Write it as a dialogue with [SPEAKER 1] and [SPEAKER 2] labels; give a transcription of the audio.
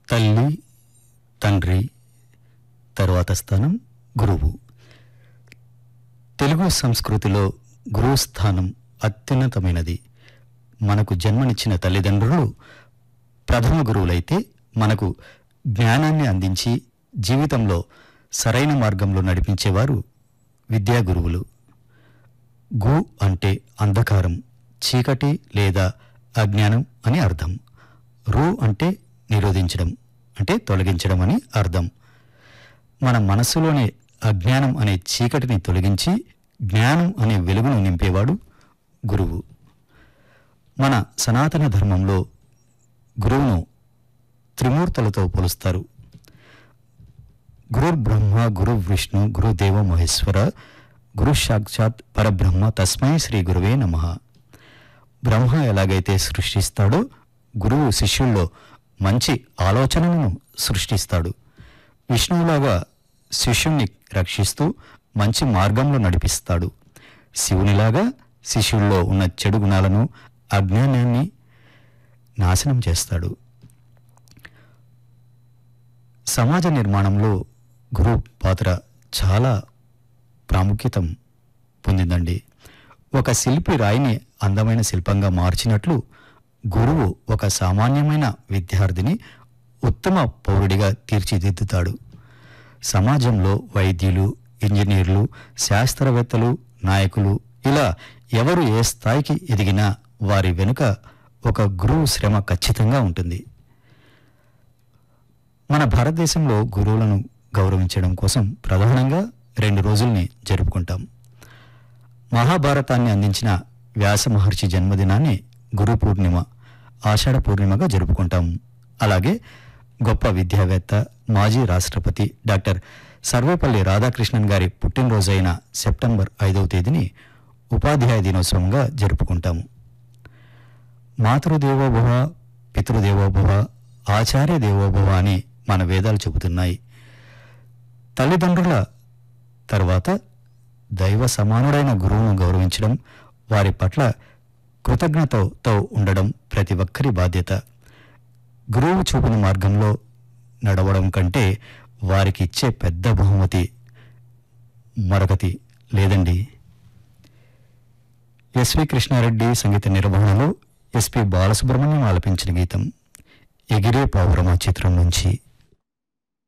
[SPEAKER 1] తల్లి తండ్రి తరువాత స్థానం గురువు తెలుగు సంస్కృతిలో గురువు స్థానం అత్యున్నతమైనది మనకు జన్మనిచ్చిన తల్లిదండ్రులు ప్రథమ గురువులైతే మనకు జ్ఞానాన్ని అందించి జీవితంలో సరైన మార్గంలో నడిపించేవారు విద్యా గురువులు గు అంటే అంధకారం చీకటి లేదా అజ్ఞానం అని అర్థం రు అంటే నిరోధించడం అంటే తొలగించడం అని అర్థం మన మనస్సులోని అజ్ఞానం అనే చీకటిని తొలగించి జ్ఞానం అనే వెలుగును నింపేవాడు గురువు మన సనాతన ధర్మంలో గురువును త్రిమూర్తులతో పోలుస్తారు గురుర్ బ్రహ్మ గురు విష్ణు గురుదేవ మహేశ్వర గురు సాక్షాత్ పరబ్రహ్మ తస్మై శ్రీ గురువే నమ బ్రహ్మ ఎలాగైతే సృష్టిస్తాడో గురువు శిష్యుల్లో మంచి ఆలోచనలను సృష్టిస్తాడు విష్ణువులాగా శిష్యుణ్ణి రక్షిస్తూ మంచి మార్గంలో నడిపిస్తాడు శివునిలాగా శిష్యుల్లో ఉన్న చెడు గుణాలను అజ్ఞానాన్ని నాశనం చేస్తాడు సమాజ నిర్మాణంలో గురు పాత్ర చాలా ప్రాముఖ్యతం పొందిందండి ఒక శిల్పి రాయిని అందమైన శిల్పంగా మార్చినట్లు గురువు ఒక సామాన్యమైన విద్యార్థిని ఉత్తమ పౌరుడిగా తీర్చిదిద్దుతాడు సమాజంలో వైద్యులు ఇంజనీర్లు శాస్త్రవేత్తలు నాయకులు ఇలా ఎవరు ఏ స్థాయికి ఎదిగినా వారి వెనుక ఒక గురువు శ్రమ ఖచ్చితంగా ఉంటుంది మన భారతదేశంలో గురువులను గౌరవించడం కోసం ప్రధానంగా రెండు రోజుల్ని జరుపుకుంటాం మహాభారతాన్ని అందించిన వ్యాస మహర్షి జన్మదినాన్ని గురు పూర్ణిమ ఆషాఢ పూర్ణిమగా జరుపుకుంటాం అలాగే గొప్ప విద్యావేత్త మాజీ రాష్ట్రపతి డాక్టర్ సర్వేపల్లి రాధాకృష్ణన్ గారి పుట్టినరోజైన సెప్టెంబర్ ఐదవ తేదీని ఉపాధ్యాయ దినోత్సవంగా జరుపుకుంటాము మాతృదేవోభవ పితృదేవోభవ ఆచార్య దేవోభవ అని మన వేదాలు చెబుతున్నాయి తల్లిదండ్రుల తర్వాత దైవ సమానుడైన గురువును గౌరవించడం వారి పట్ల కృతజ్ఞతతో ఉండడం ప్రతి ఒక్కరి బాధ్యత గురువు చూపిన మార్గంలో నడవడం కంటే వారికి ఇచ్చే పెద్ద బహుమతి మరొకటి లేదండి ఎస్వి కృష్ణారెడ్డి సంగీత నిర్వహణలో ఎస్పి బాలసుబ్రహ్మణ్యం ఆలపించిన గీతం ఎగిరే పావురమా చిత్రం నుంచి